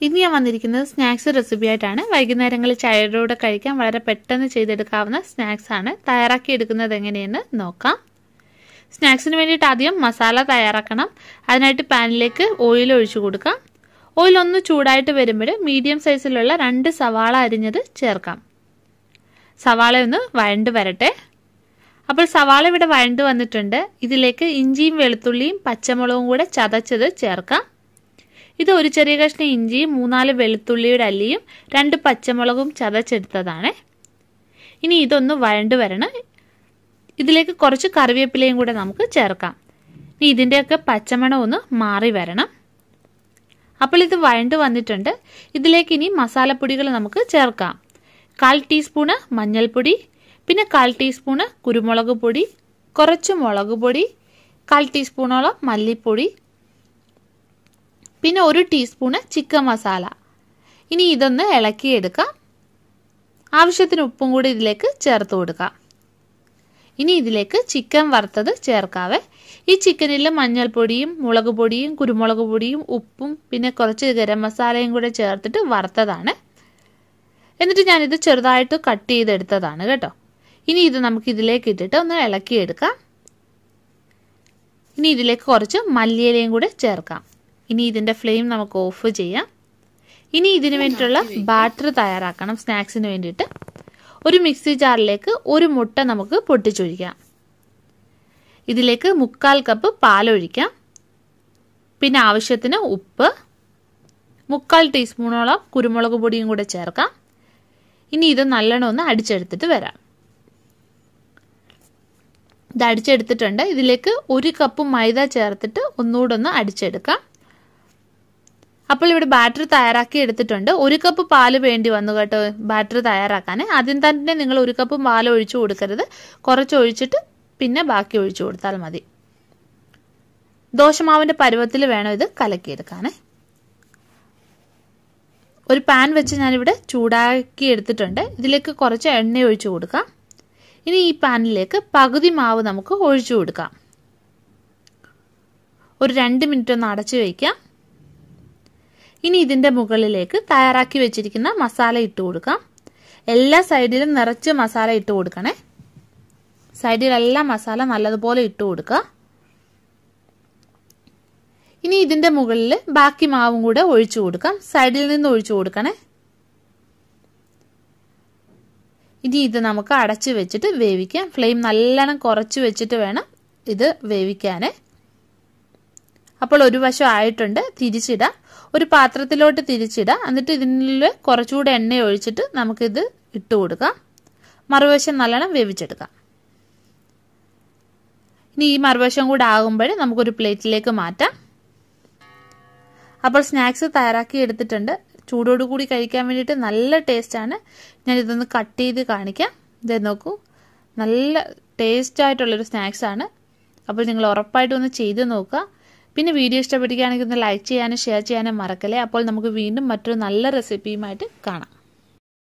ഇന്ന് ഞാൻ വന്നിരിക്കുന്നത് സ്നാക്സ് റെസിപ്പി ആയിട്ടാണ് വൈകുന്നേരങ്ങളിൽ ചായയുടെ കൂടെ കഴിക്കാൻ വളരെ പെട്ടെന്ന് ചെയ്തെടുക്കാവുന്ന സ്നാക്സ് ആണ് തയ്യാറാക്കി എടുക്കുന്നത് എങ്ങനെയെന്ന് നോക്കാം സ്നാക്സിന് വേണ്ടിയിട്ട് ആദ്യം മസാല തയ്യാറാക്കണം അതിനായിട്ട് പാനിലേക്ക് ഓയിൽ ഒഴിച്ചു കൊടുക്കാം ഓയിൽ ഒന്ന് ചൂടായിട്ട് വരുമ്പോൾ മീഡിയം സൈസിലുള്ള രണ്ട് സവാള അരിഞ്ഞത് ചേർക്കാം സവാള ഒന്ന് വഴണ്ട് വരട്ടെ അപ്പോൾ സവാള ഇവിടെ വഴണ്ട് വന്നിട്ടുണ്ട് ഇതിലേക്ക് ഇഞ്ചിയും വെളുത്തുള്ളിയും പച്ചമുളകും കൂടെ ചതച്ചത് ചേർക്കാം ഇത് ഒരു ചെറിയ കഷ്ണം ഇഞ്ചിയും മൂന്നാല് വെളുത്തുള്ളിയുടെ അല്ലിയും രണ്ട് പച്ചമുളകും ചതച്ചെടുത്തതാണ് ഇനി ഇതൊന്ന് വഴണ്ട് വരണം ഇതിലേക്ക് കുറച്ച് കറിവേപ്പിലയും കൂടെ നമുക്ക് ചേർക്കാം ഇനി ഇതിൻ്റെയൊക്കെ പച്ചമണം ഒന്ന് മാറി വരണം അപ്പോൾ ഇത് വഴണ്ട് വന്നിട്ടുണ്ട് ഇതിലേക്ക് ഇനി മസാലപ്പൊടികൾ നമുക്ക് ചേർക്കാം കാൽ ടീസ്പൂണ് മഞ്ഞൾപ്പൊടി പിന്നെ കാൽ ടീസ്പൂണ് കുരുമുളക് പൊടി കുറച്ച് മുളക് പൊടി കാൽ ടീസ്പൂണോളം മല്ലിപ്പൊടി പിന്നെ ഒരു ടീസ്പൂണ് ചിക്കൻ മസാല ഇനി ഇതൊന്ന് ഇളക്കിയെടുക്കാം ആവശ്യത്തിന് ഉപ്പും കൂടി ഇതിലേക്ക് ചേർത്ത് കൊടുക്കാം ഇനി ഇതിലേക്ക് ചിക്കൻ വറുത്തത് ചേർക്കാവേ ഈ ചിക്കനിൽ മഞ്ഞൾപ്പൊടിയും മുളക് പൊടിയും കുരുമുളക് പൊടിയും ഉപ്പും പിന്നെ കുറച്ച് ഗരം മസാലയും കൂടെ ചേർത്തിട്ട് വറുത്തതാണ് എന്നിട്ട് ഞാനിത് ചെറുതായിട്ട് കട്ട് ചെയ്തെടുത്തതാണ് കേട്ടോ ഇനി ഇത് നമുക്ക് ഇതിലേക്ക് ഇട്ടിട്ട് ഒന്ന് ഇളക്കിയെടുക്കാം ഇനി ഇതിലേക്ക് കുറച്ച് മല്ലിയിലയും കൂടെ ചേർക്കാം ഇനി ഇതിൻ്റെ ഫ്ലെയിം നമുക്ക് ഓഫ് ചെയ്യാം ഇനി ഇതിന് വേണ്ടിയിട്ടുള്ള ബാറ്റർ തയ്യാറാക്കണം സ്നാക്സിന് വേണ്ടിയിട്ട് ഒരു മിക്സി ജാറിലേക്ക് ഒരു മുട്ട നമുക്ക് പൊട്ടിച്ചൊഴിക്കാം ഇതിലേക്ക് മുക്കാൽ കപ്പ് പാലൊഴിക്കാം പിന്നെ ആവശ്യത്തിന് ഉപ്പ് മുക്കാൽ ടീസ്പൂണോളം കുരുമുളക് പൊടിയും കൂടെ ചേർക്കാം ഇനി ഇത് നല്ലോണം ഒന്ന് അടിച്ചെടുത്തിട്ട് വരാം ഇത് അടിച്ചെടുത്തിട്ടുണ്ട് ഇതിലേക്ക് ഒരു കപ്പ് മൈദ ചേർത്തിട്ട് ഒന്നുകൂടെ ഒന്ന് അടിച്ചെടുക്കാം അപ്പോൾ ഇവിടെ ബാറ്റർ തയ്യാറാക്കി എടുത്തിട്ടുണ്ട് ഒരു കപ്പ് പാല് വേണ്ടി വന്നു കേട്ടോ ബാറ്റർ തയ്യാറാക്കാൻ ആദ്യം തന്നെ നിങ്ങൾ ഒരു കപ്പ് പാൽ ഒഴിച്ചു കൊടുക്കരുത് കുറച്ച് ഒഴിച്ചിട്ട് പിന്നെ ബാക്കി ഒഴിച്ചു കൊടുത്താൽ മതി ദോശമാവിൻ്റെ പരുവത്തിൽ വേണം ഇത് കലക്കിയെടുക്കാനേ ഒരു പാൻ വെച്ച് ഞാനിവിടെ ചൂടാക്കി എടുത്തിട്ടുണ്ട് ഇതിലേക്ക് കുറച്ച് എണ്ണ ഒഴിച്ചു കൊടുക്കാം ഇനി ഈ പാനിലേക്ക് പകുതി മാവ് നമുക്ക് ഒഴിച്ചു കൊടുക്കാം ഒരു രണ്ട് മിനിറ്റ് ഒന്ന് അടച്ചു വയ്ക്കാം ഇനി ഇതിൻ്റെ മുകളിലേക്ക് തയ്യാറാക്കി വെച്ചിരിക്കുന്ന മസാല ഇട്ട് കൊടുക്കാം എല്ലാ സൈഡിലും നിറച്ച് മസാല ഇട്ട് കൊടുക്കണേ സൈഡിലെല്ലാം മസാല നല്ലതുപോലെ ഇട്ട് കൊടുക്കുക ഇനി ഇതിൻ്റെ മുകളിൽ ബാക്കി മാവും കൂടെ ഒഴിച്ചു കൊടുക്കാം സൈഡിൽ നിന്ന് ഒഴിച്ചു കൊടുക്കണേ ഇനി ഇത് നമുക്ക് അടച്ചു വെച്ചിട്ട് വേവിക്കാം ഫ്ലെയിം നല്ലോണം കുറച്ച് വെച്ചിട്ട് വേണം ഇത് വേവിക്കാൻ അപ്പോൾ ഒരു വശം ആയിട്ടുണ്ട് തിരിച്ചിടാം ഒരു പാത്രത്തിലോട്ട് തിരിച്ചിടാം എന്നിട്ട് ഇതിൽ കുറച്ചുകൂടെ എണ്ണ ഒഴിച്ചിട്ട് നമുക്കിത് ഇട്ട് കൊടുക്കാം മറുവശം നല്ലോണം വേവിച്ചെടുക്കാം ഇനി ഈ മറുവശം കൂടെ ആകുമ്പോൾ നമുക്കൊരു പ്ലേറ്റിലേക്ക് മാറ്റാം അപ്പോൾ സ്നാക്സ് തയ്യാറാക്കി എടുത്തിട്ടുണ്ട് ചൂടോട് കൂടി കഴിക്കാൻ വേണ്ടിയിട്ട് നല്ല ടേസ്റ്റാണ് ഞാൻ ഇതൊന്ന് കട്ട് ചെയ്ത് കാണിക്കാം ഇത് നോക്കൂ നല്ല ടേസ്റ്റ് ആയിട്ടുള്ളൊരു സ്നാക്സ് ആണ് അപ്പോൾ നിങ്ങൾ ഉറപ്പായിട്ടും ഒന്ന് ചെയ്ത് നോക്കുക പിന്നെ വീഡിയോ ഇഷ്ടപ്പെടുകയാണെങ്കിൽ ഒന്ന് ലൈക്ക് ചെയ്യാനും ഷെയർ ചെയ്യാനും മറക്കല്ലേ അപ്പോൾ നമുക്ക് വീണ്ടും മറ്റൊരു നല്ല റെസിപ്പിയുമായിട്ട് കാണാം